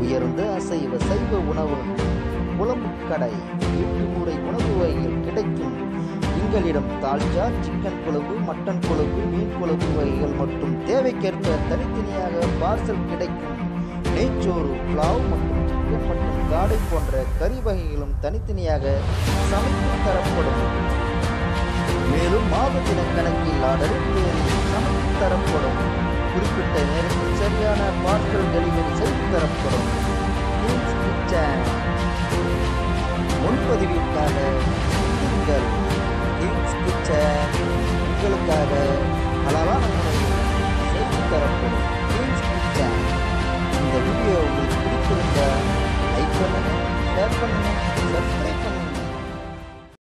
உயர்ந்த அசைவ சைவ உணவு குழம்பு கடை எட்டு முறை உணவு வகைகள் கிடைக்கும் எங்களிடம் தால்ச்சா சிக்கன் குழம்பு மட்டன் குழம்பு மீன் குழம்பு வகைகள் மற்றும் தேவைக்கேற்ப தனித்தனியாக பார்சல் கிடைக்கும் நெய்ச்சோறு புலாவ் மற்றும் சிக்கன் மற்றும் காடை போன்ற கறி வகைகளும் தனித்தனியாக சமைத்து தரப்படும் மேலும் மாதத்தின கணக்கில் ஆர்டரின் பேரில் சமைத்து தரப்படும் குறிப்பிட்ட நேரத்தில் சரியான பார்சல் டெலிவரி செய்து தரப்படும் கிங்ஸ் கிச்சன் முன்பதிவிற்காக நீங்கள் கிங்ஸ் கிச்சன் உங்களுக்காக ஹலாலான உணவு செய்து தரப்படும் கிங்ஸ் கிச்சன் இந்த வீடியோ உங்களுக்கு பிடித்திருந்தால் லைக் பண்ணுங்க ஷேர் பண்ணுங்க